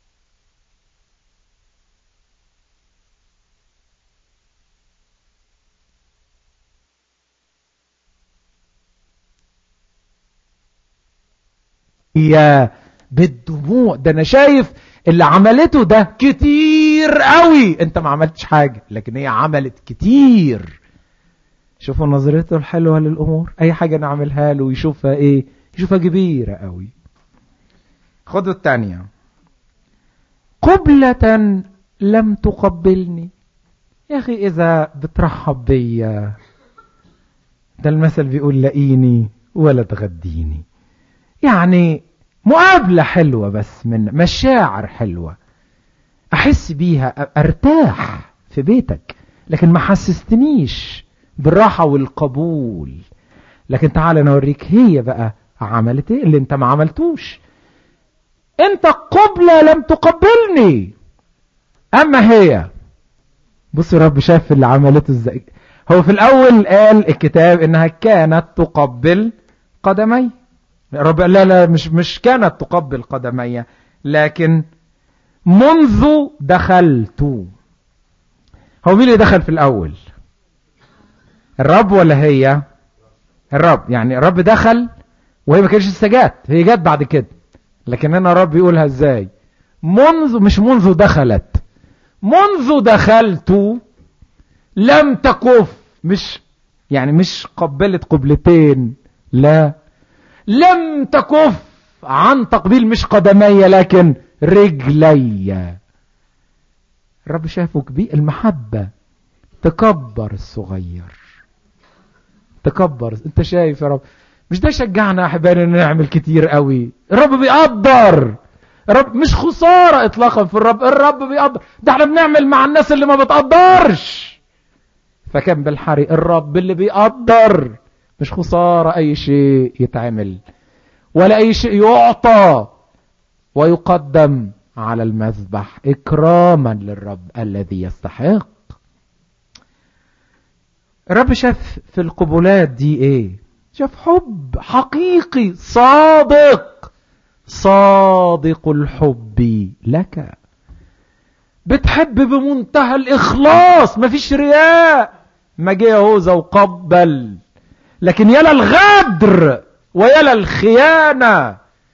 يا بالدموع ده انا شايف اللي عملته ده كتير قوي انت ما عملتش حاجة لكن هي عملت كتير شوفوا نظرته الحلوة للأمور أي حاجة نعملها له يشوفها إيه يشوفها كبيرة قوي خدوا الثانية قبلة لم تقبلني يا أخي إذا بترحب بيا ده المثل بيقول لاقيني ولا تغديني يعني مقابلة حلوة بس من مشاعر حلوة أحس بيها أرتاح في بيتك لكن ما حسستنيش بالراحة والقبول لكن تعال نوريك هي بقى عملت ايه اللي انت ما عملتوش انت قبلة لم تقبلني اما هي بص رب شاف اللي عملته ازاي هو في الاول قال الكتاب انها كانت تقبل قدمي رب لا لا مش مش كانت تقبل قدمي لكن منذ دخلت هو مين اللي دخل في الاول الرب ولا هي الرب يعني الرب دخل وهي ما كانتش استجات هي جت بعد كده لكن انا رب يقولها ازاي منذ مش منذ دخلت منذ دخلت لم تكف مش يعني مش قبلت قبلتين لا لم تكف عن تقبيل مش قدمي لكن رجلي الرب شافه كبير المحبة تكبر الصغير تكبر انت شايف يا رب مش ده شجعنا احبائي ان نعمل كتير قوي الرب بيقدر الرب مش خسارة اطلاقا في الرب الرب بيقدر ده احنا بنعمل مع الناس اللي ما بتقدرش فكان بالحري الرب اللي بيقدر مش خسارة اي شيء يتعمل ولا اي شيء يعطى ويقدم على المذبح اكراما للرب الذي يستحق الرب شاف في القبولات دي ايه شاف حب حقيقي صادق صادق الحب لك بتحب بمنتهى الاخلاص مفيش رياء ما جه يهوذا وقبل لكن يلا الغدر ويلا الخيانه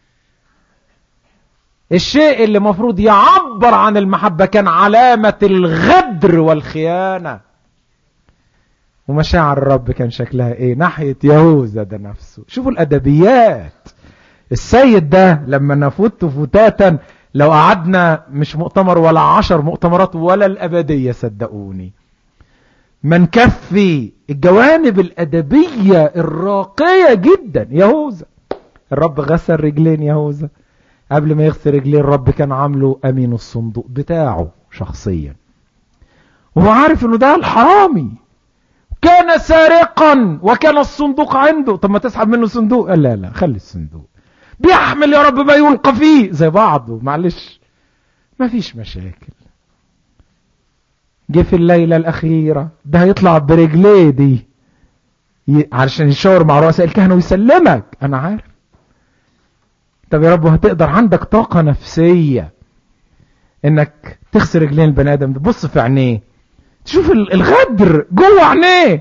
الشيء اللي مفروض يعبر عن المحبة كان علامة الغدر والخيانة ومشاعر الرب كان شكلها ايه ناحية يهوذا ده نفسه شوفوا الادبيات السيد ده لما نفوت فتاتا لو قعدنا مش مؤتمر ولا عشر مؤتمرات ولا الابدية صدقوني ما نكفي الجوانب الادبية الراقية جدا يهوذا الرب غسل رجلين يهوذا قبل ما يغسل رجليه الرب كان عامله امين الصندوق بتاعه شخصيا وهو عارف انه ده الحرامي كان سارقا وكان الصندوق عنده طب ما تسحب منه صندوق قال لا لا خلي الصندوق بيحمل يا رب ما يلقى فيه زي بعضه معلش ما فيش مشاكل جه في الليلة الأخيرة ده هيطلع برجليه دي علشان يشاور مع رؤساء الكهنة ويسلمك أنا عارف طب يا رب هتقدر عندك طاقة نفسية انك تغسل رجلين البني ادم ده بص في عينيه تشوف الغدر جوه عينيه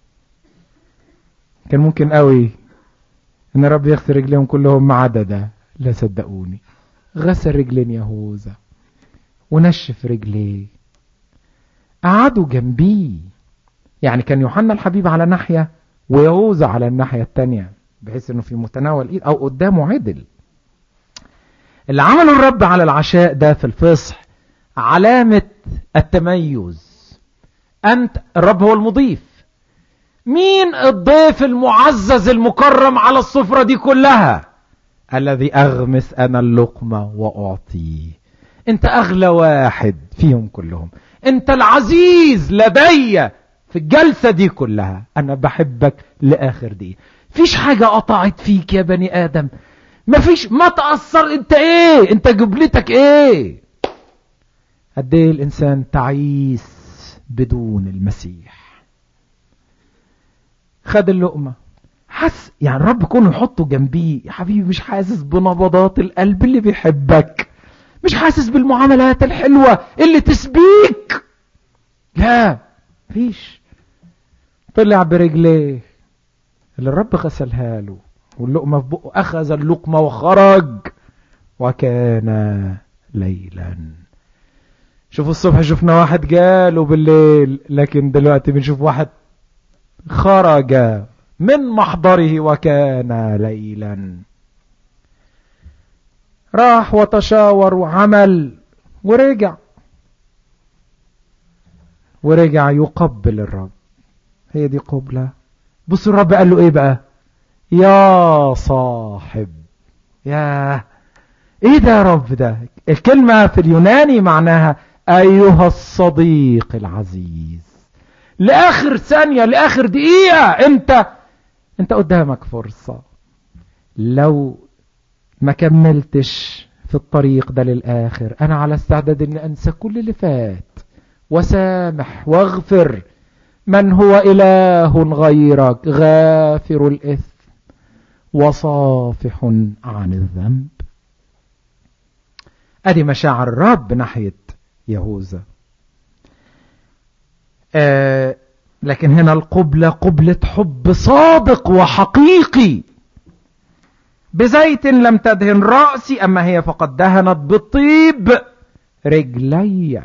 كان ممكن قوي ان رب يغسل رجليهم كلهم ما عدا ده لا صدقوني غسل رجلين يهوذا ونشف رجليه قعدوا جنبيه يعني كان يوحنا الحبيب على ناحية ويهوذا على الناحية التانية بحيث انه في متناول ايد او قدامه عدل اللي عمله الرب على العشاء ده في الفصح علامة التميز أنت الرب هو المضيف مين الضيف المعزز المكرم على السفرة دي كلها الذي أغمس أنا اللقمة وأعطيه أنت أغلى واحد فيهم كلهم أنت العزيز لدي في الجلسة دي كلها أنا بحبك لآخر دي فيش حاجة قطعت فيك يا بني آدم مفيش ما تأثر انت ايه انت جبلتك ايه قد ايه الانسان تعيس بدون المسيح خد اللقمة حس يعني الرب كونه يحطه جنبيه يا حبيبي مش حاسس بنبضات القلب اللي بيحبك مش حاسس بالمعاملات الحلوة اللي تسبيك لا فيش طلع برجليه اللي الرب غسلها له واللقمة في بقه أخذ اللقمة وخرج وكان ليلا شوفوا الصبح شفنا واحد جاله بالليل لكن دلوقتي بنشوف واحد خرج من محضره وكان ليلا راح وتشاور وعمل ورجع ورجع يقبل الرب هي دي قبلة بص الرب قال له ايه بقى يا صاحب يا ايه ده يا رب ده الكلمة في اليوناني معناها ايها الصديق العزيز لاخر ثانية لاخر دقيقة انت انت قدامك فرصة لو ما كملتش في الطريق ده للاخر انا على استعداد ان انسى كل اللي فات وسامح واغفر من هو اله غيرك غافر الاثم وصافح عن الذنب ادي مشاعر الرب ناحية يهوذا آه لكن هنا القبلة قبلة حب صادق وحقيقي بزيت لم تدهن رأسي أما هي فقد دهنت بالطيب رجلي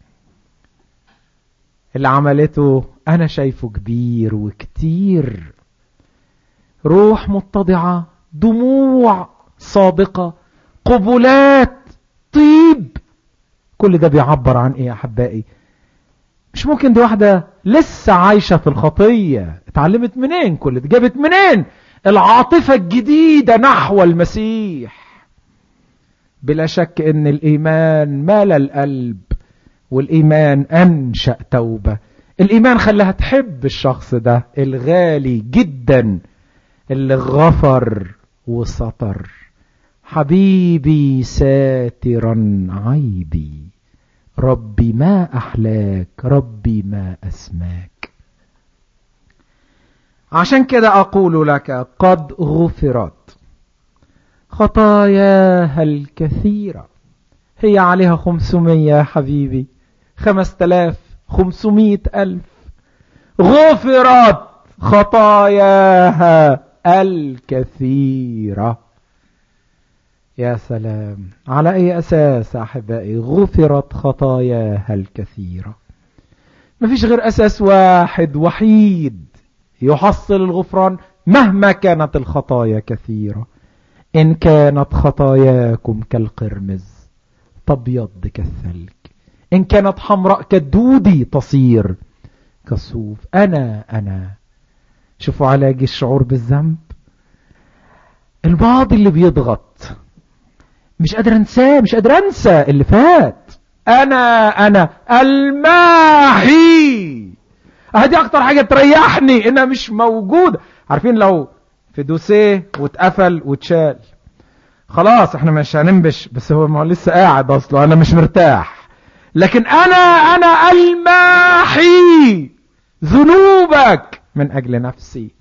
اللي عملته أنا شايفه كبير وكتير روح متضعة دموع صادقة قبلات طيب كل ده بيعبر عن ايه يا احبائي مش ممكن دي واحدة لسه عايشة في الخطية اتعلمت منين كل ده جابت منين العاطفة الجديدة نحو المسيح بلا شك ان الايمان مال القلب والايمان انشأ توبة الايمان خلاها تحب الشخص ده الغالي جدا اللي غفر وسطر حبيبي ساترا عيبي ربي ما أحلاك ربي ما أسماك عشان كده أقول لك قد غفرت خطاياها الكثيرة هي عليها خمسمية يا حبيبي خمس تلاف خمسمية ألف غفرت خطاياها الكثيرة يا سلام على أي أساس أحبائي غفرت خطاياها الكثيرة ما فيش غير أساس واحد وحيد يحصل الغفران مهما كانت الخطايا كثيرة إن كانت خطاياكم كالقرمز تبيض كالثلج إن كانت حمراء كالدودي تصير كالصوف أنا أنا شوفوا علاج الشعور بالذنب الماضي اللي بيضغط مش قادر انساه مش قادر انسى اللي فات انا انا الماحي هدي اكتر حاجة تريحني انها مش موجودة عارفين لو في دوسيه واتقفل واتشال خلاص احنا مش هننبش بس هو ما لسه قاعد اصلا انا مش مرتاح لكن انا انا الماحي ذنوبك من اجل نفسي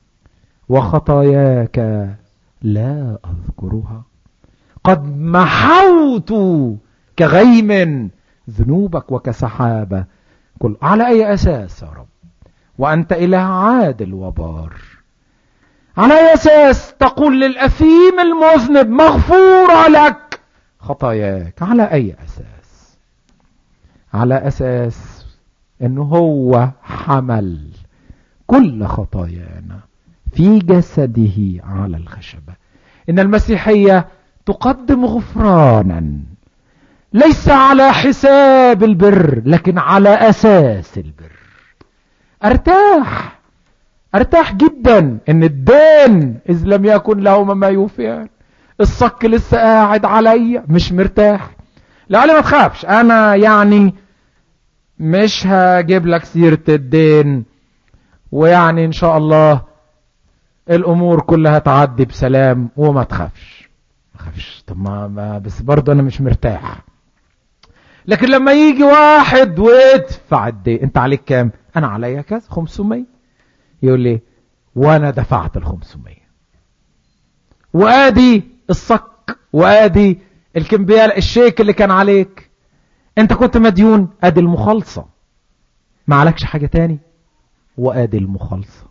وخطاياك لا اذكرها قد محوت كغيم ذنوبك وكسحابة كل على أي أساس يا رب وأنت إله عادل وبار على أي أساس تقول للأثيم المذنب مغفورة لك خطاياك على أي أساس على أساس أنه هو حمل كل خطايانا في جسده على الخشبة إن المسيحية تقدم غفرانا ليس على حساب البر لكن على أساس البر أرتاح أرتاح جدا إن الدين إذ لم يكن لهما ما يوفيان الصك لسه قاعد عليا مش مرتاح لا ما تخافش أنا يعني مش هجيب لك سيرة الدين ويعني إن شاء الله الأمور كلها تعدي بسلام وما تخافش ما تخافش طب ما, ما بس برضه أنا مش مرتاح لكن لما يجي واحد وادفع الدين انت عليك كام انا عليا كذا 500 يقول لي وانا دفعت ال 500 وادي الصك وادي الكمبيال الشيك اللي كان عليك انت كنت مديون ادي المخالصة ما عليكش حاجة تاني وادي المخالصة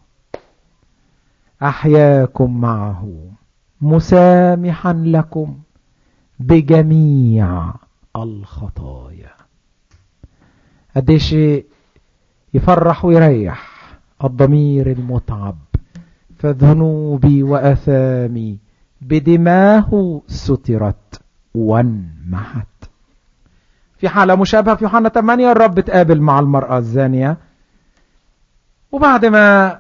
احياكم معه مسامحا لكم بجميع الخطايا قد شيء يفرح ويريح الضمير المتعب فذنوبي وأثامي بدماه سترت وانمحت في حالة مشابهة في يوحنا 8 الرب تقابل مع المرأة الزانية وبعد ما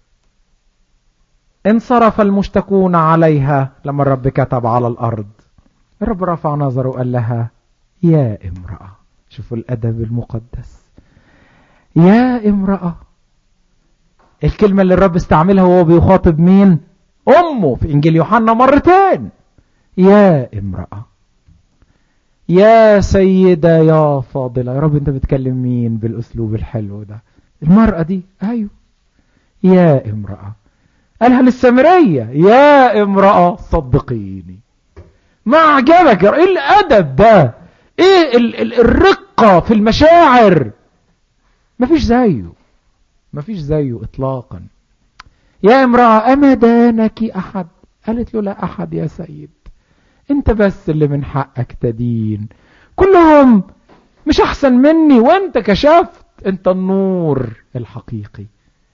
انصرف المشتكون عليها لما الرب كتب على الأرض الرب رفع نظره وقال لها يا امرأة شوفوا الأدب المقدس يا امرأة الكلمة اللي الرب استعملها وهو بيخاطب مين أمه في إنجيل يوحنا مرتين يا امرأة يا سيدة يا فاضلة يا رب انت بتكلم مين بالأسلوب الحلو ده المرأة دي أيوه يا امرأة قالها للسامرية يا امرأة صدقيني ما عجبك ايه الأدب ده ايه ال ال الرقة في المشاعر مفيش زيه مفيش زيه اطلاقا يا امرأة اما دانك احد قالت له لا احد يا سيد انت بس اللي من حقك تدين كلهم مش احسن مني وانت كشفت انت النور الحقيقي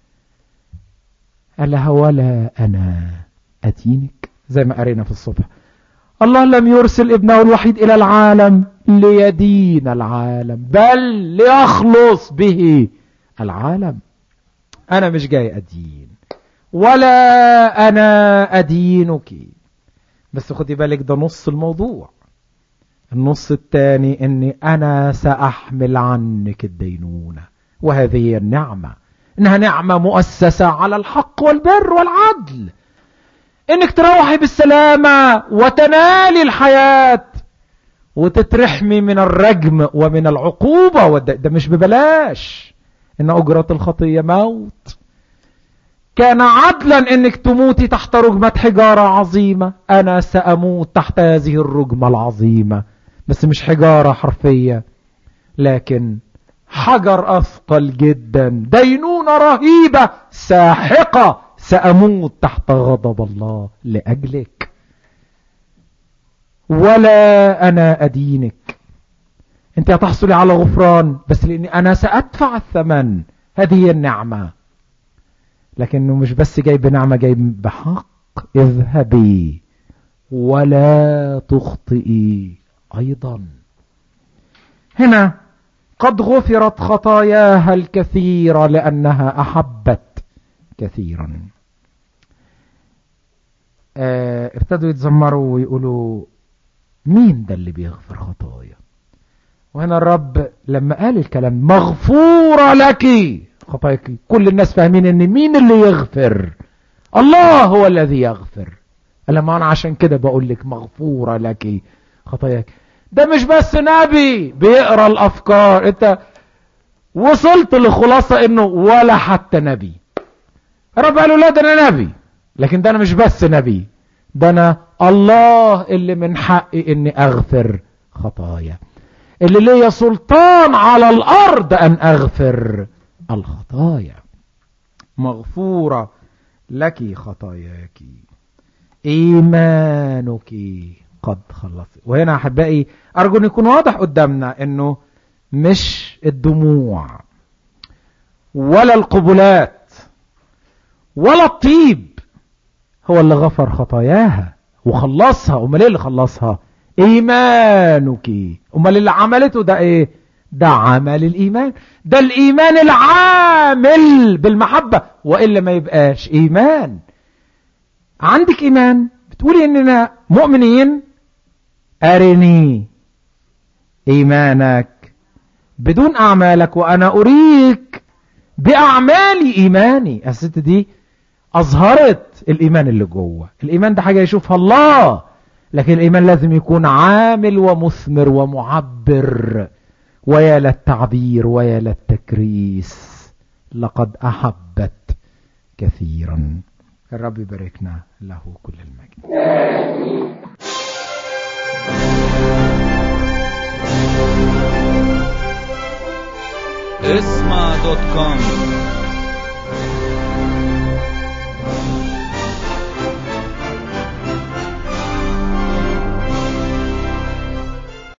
قال لها ولا انا ادينك زي ما قرينا في الصبح الله لم يرسل ابنه الوحيد الى العالم ليدين العالم بل ليخلص به العالم انا مش جاي ادين ولا انا ادينك بس خدي بالك ده نص الموضوع النص الثاني اني انا ساحمل عنك الدينونة وهذه هي النعمة انها نعمة مؤسسة على الحق والبر والعدل انك تروحي بالسلامة وتنالي الحياة وتترحمي من الرجم ومن العقوبة وده ده مش ببلاش ان اجرة الخطية موت كان عدلا انك تموتي تحت رجمة حجارة عظيمة انا ساموت تحت هذه الرجمة العظيمة بس مش حجارة حرفية لكن حجر اثقل جدا دينونة رهيبة ساحقة ساموت تحت غضب الله لاجلك ولا انا ادينك انت هتحصلي على غفران بس لاني انا سادفع الثمن هذه هي النعمه لكنه مش بس جاي بنعمة جاي بحق اذهبي ولا تخطئي ايضا هنا قد غفرت خطاياها الكثيرة لانها احبت كثيرا اه ابتدوا يتذمروا ويقولوا مين ده اللي بيغفر خطايا وهنا الرب لما قال الكلام مغفورة لك خطاياك كل الناس فاهمين ان مين اللي يغفر الله هو الذي يغفر لما انا عشان كده بقول لك مغفورة لك خطاياك ده مش بس نبي بيقرا الافكار انت وصلت لخلاصة انه ولا حتى نبي رب قالوا لا ده انا نبي لكن ده انا مش بس نبي ده انا الله اللي من حقي اني اغفر خطايا اللي ليا سلطان على الارض ان اغفر الخطايا مغفورة لك خطاياك ايمانك قد خلص وهنا احبائي ارجو ان يكون واضح قدامنا انه مش الدموع ولا القبلات ولا الطيب هو اللي غفر خطاياها وخلصها امال ايه اللي خلصها ايمانك امال اللي عملته ده ايه ده عمل الايمان ده الايمان العامل بالمحبة وإلا ما يبقاش ايمان عندك ايمان بتقولي اننا مؤمنين ارني ايمانك بدون اعمالك وانا اريك باعمالي ايماني الست دي اظهرت الايمان اللي جوه الايمان ده حاجة يشوفها الله لكن الايمان لازم يكون عامل ومثمر ومعبر ويا للتعبير ويا للتكريس لقد احبت كثيرا الرب يباركنا له كل المجد اسمع دوت كوم